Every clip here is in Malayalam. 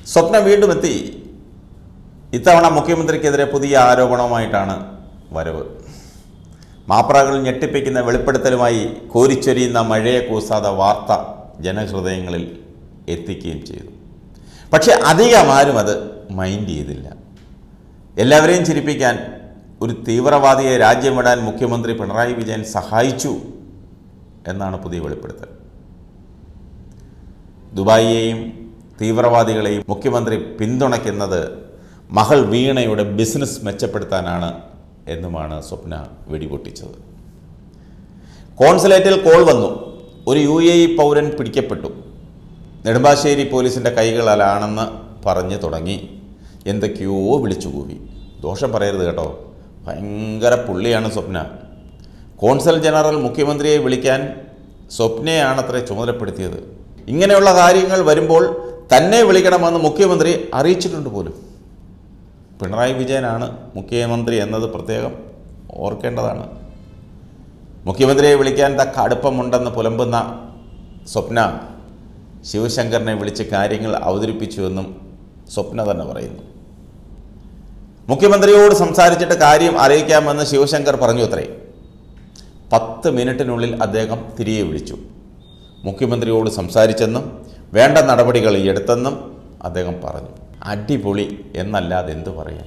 സ്വപ്ന വീണ്ടും എത്തി ഇത്തവണ മുഖ്യമന്ത്രിക്കെതിരെ പുതിയ ആരോപണവുമായിട്ടാണ് വരവ് മാപ്രകൾ ഞെട്ടിപ്പിക്കുന്ന വെളിപ്പെടുത്തലുമായി കോരിച്ചൊരിയുന്ന മഴയെ കൂസാതെ വാർത്ത ജനഹൃദയങ്ങളിൽ എത്തിക്കുകയും ചെയ്തു പക്ഷെ അധികം ആരും അത് മൈൻഡ് ചെയ്തില്ല എല്ലാവരെയും ചിരിപ്പിക്കാൻ ഒരു തീവ്രവാദിയെ രാജ്യം വിടാൻ മുഖ്യമന്ത്രി പിണറായി വിജയൻ സഹായിച്ചു എന്നാണ് പുതിയ വെളിപ്പെടുത്തൽ ദുബായിയെയും തീവ്രവാദികളെയും മുഖ്യമന്ത്രി പിന്തുണയ്ക്കുന്നത് മകൾ വീണയുടെ ബിസിനസ് മെച്ചപ്പെടുത്താനാണ് എന്നുമാണ് സ്വപ്ന വെടിപൊട്ടിച്ചത് കോൺസുലേറ്റിൽ കോൾ വന്നു ഒരു യു എ ഇ പൗരൻ പിടിക്കപ്പെട്ടു നെടുമ്പാശ്ശേരി പോലീസിൻ്റെ കൈകളാണെന്ന് പറഞ്ഞു തുടങ്ങി എന്തൊക്കെയോ വിളിച്ചു കൂവി ദോഷം പറയരുത് കേട്ടോ ഭയങ്കര പുള്ളിയാണ് സ്വപ്ന കോൺസൽ ജനറൽ മുഖ്യമന്ത്രിയെ വിളിക്കാൻ സ്വപ്നയാണത്രേ ചുമതലപ്പെടുത്തിയത് ഇങ്ങനെയുള്ള കാര്യങ്ങൾ വരുമ്പോൾ തന്നെ വിളിക്കണമെന്ന് മുഖ്യമന്ത്രി അറിയിച്ചിട്ടുണ്ട് പോലും പിണറായി വിജയനാണ് മുഖ്യമന്ത്രി എന്നത് പ്രത്യേകം ഓർക്കേണ്ടതാണ് മുഖ്യമന്ത്രിയെ വിളിക്കാൻ തക്ക അടുപ്പമുണ്ടെന്ന് പുലമ്പുന്ന സ്വപ്ന ശിവശങ്കറിനെ വിളിച്ച് കാര്യങ്ങൾ അവതരിപ്പിച്ചുവെന്നും സ്വപ്ന തന്നെ പറയുന്നു മുഖ്യമന്ത്രിയോട് സംസാരിച്ചിട്ട് കാര്യം അറിയിക്കാമെന്ന് ശിവശങ്കർ പറഞ്ഞു അത്രേ പത്ത് മിനിറ്റിനുള്ളിൽ അദ്ദേഹം തിരികെ വിളിച്ചു മുഖ്യമന്ത്രിയോട് സംസാരിച്ചെന്നും വേണ്ട നടപടികൾ എടുത്തെന്നും അദ്ദേഹം പറഞ്ഞു അടിപൊളി എന്നല്ലാതെ എന്തു പറയാൻ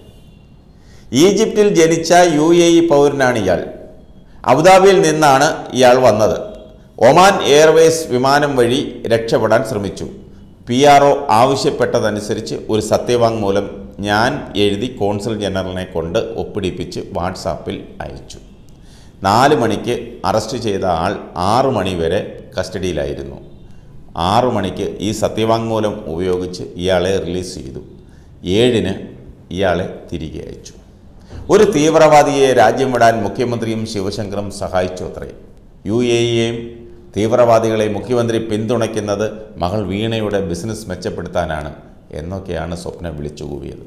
ഈജിപ്തിൽ ജനിച്ച യു എ ഇ പൗരനാണ് ഇയാൾ അബുദാബിയിൽ നിന്നാണ് ഇയാൾ വന്നത് ഒമാൻ എയർവേസ് വിമാനം വഴി രക്ഷപ്പെടാൻ ശ്രമിച്ചു പി ആർ ഒ ആവശ്യപ്പെട്ടതനുസരിച്ച് ഒരു സത്യവാങ്മൂലം ഞാൻ എഴുതി കോൺസുൽ ജനറലിനെ കൊണ്ട് ഒപ്പിടിപ്പിച്ച് വാട്സാപ്പിൽ അയച്ചു നാല് മണിക്ക് അറസ്റ്റ് ചെയ്ത ആൾ ആറു മണി വരെ കസ്റ്റഡിയിലായിരുന്നു ആറു മണിക്ക് ഈ സത്യവാങ്മൂലം ഉപയോഗിച്ച് ഇയാളെ റിലീസ് ചെയ്തു ഏഴിന് ഇയാളെ തിരികെ അയച്ചു ഒരു തീവ്രവാദിയെ രാജ്യം വിടാൻ മുഖ്യമന്ത്രിയും ശിവശങ്കറും സഹായിച്ചു അത്രേ യു എ ഇയെയും തീവ്രവാദികളെ മുഖ്യമന്ത്രി പിന്തുണയ്ക്കുന്നത് മകൾ വീണയുടെ ബിസിനസ് മെച്ചപ്പെടുത്താനാണ് എന്നൊക്കെയാണ് സ്വപ്ന വിളിച്ചു കൂവിയത്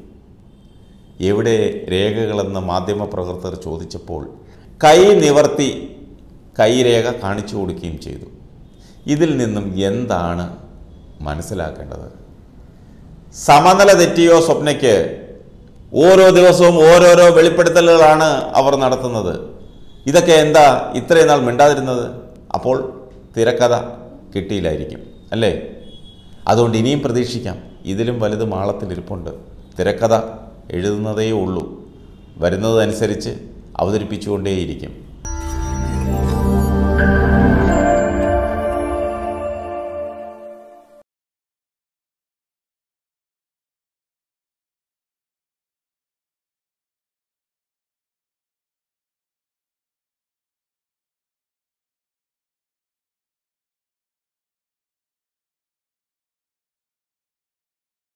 എവിടെ രേഖകളെന്ന് മാധ്യമപ്രവർത്തകർ ചോദിച്ചപ്പോൾ കൈ നിവർത്തി കൈരേഖ കാണിച്ചു കൊടുക്കുകയും ചെയ്തു ഇതിൽ നിന്നും എന്താണ് മനസ്സിലാക്കേണ്ടത് സമനില തെറ്റിയോ സ്വപ്നയ്ക്ക് ഓരോ ദിവസവും ഓരോരോ വെളിപ്പെടുത്തലുകളാണ് അവർ നടത്തുന്നത് ഇതൊക്കെ എന്താ ഇത്രയും നാൾ മിണ്ടാതിരുന്നത് അപ്പോൾ തിരക്കഥ കിട്ടിയില്ലായിരിക്കും അല്ലേ അതുകൊണ്ട് ഇനിയും പ്രതീക്ഷിക്കാം ഇതിലും വലുത് മാളത്തിലിരിപ്പുണ്ട് തിരക്കഥ എഴുതുന്നതേ ഉള്ളൂ വരുന്നതനുസരിച്ച് അവതരിപ്പിച്ചുകൊണ്ടേയിരിക്കും